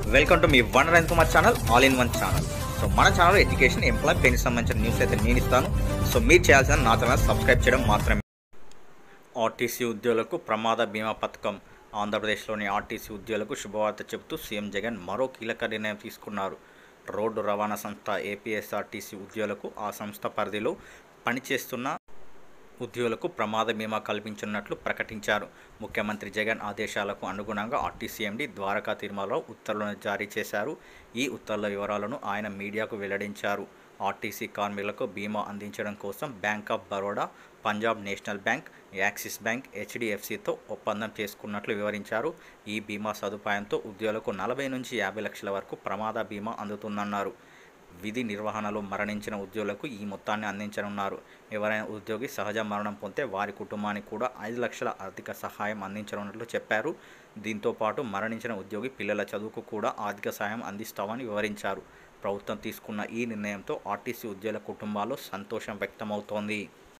welcome to మీ one రైన్ Kumar channel all in one channel so మన ఛానల్ ఎడ్యుకేషన్ ఎంప్లాయ్ పెన్కి సంబంధించిన న్యూస్ అయితే నేను ఇస్తాను సో మీరు చేయాల్సిన నా ఛానల్ సబ్స్క్రైబ్ చేయడం మాత్రమే ఆర్టీసీ ఉద్యోగులకు ప్రమాద బీమా పథకం ఆంధ్రప్రదేశ్లోని ఆర్టీసీ ఉద్యోగులకు శుభవార్త చెబుతూ సీఎం జగన్ మరో కీలక నిర్ణయం తీసుకున్నారు రోడ్డు రవాణా సంస్థ ఏపీఎస్ఆర్టీసీ ఉద్యోగులకు ఆ సంస్థ పరిధిలో పనిచేస్తున్న ఉద్యోగులకు ప్రమాద బీమా కల్పించనున్నట్లు ప్రకటించారు ముఖ్యమంత్రి జగన్ ఆదేశాలకు అనుగుణంగా ఆర్టీసీ ఎండీ ద్వారకా తిరుమలలో ఉత్తర్వులను జారీ చేశారు ఈ ఉత్తర్వుల వివరాలను ఆయన మీడియాకు వెల్లడించారు ఆర్టీసీ కార్మికులకు బీమా అందించడం కోసం bank of Baroda Punjab national bank Axis bank హెచ్డిఎఫ్సితో ఒప్పందం చేసుకున్నట్లు వివరించారు ఈ బీమా సదుపాయంతో ఉద్యోగులకు నలభై నుంచి యాభై లక్షల వరకు ప్రమాద బీమా అందుతుందన్నారు విధి నిర్వహణలో మరణించిన ఉద్యోగులకు ఈ మొత్తాన్ని అందించనున్నారు ఎవరైనా ఉద్యోగి సహజ మరణం పొందితే వారి కుటుంబానికి కూడా ఐదు లక్షల ఆర్థిక సహాయం అందించనున్నట్లు చెప్పారు దీంతో పాటు మరణించిన ఉద్యోగి పిల్లల చదువుకు కూడా ఆర్థిక సహాయం అందిస్తామని వివరించారు ప్రభుత్వం తీసుకున్న ఈ నిర్ణయంతో ఆర్టీసీ ఉద్యోగుల కుటుంబాల్లో సంతోషం వ్యక్తమవుతోంది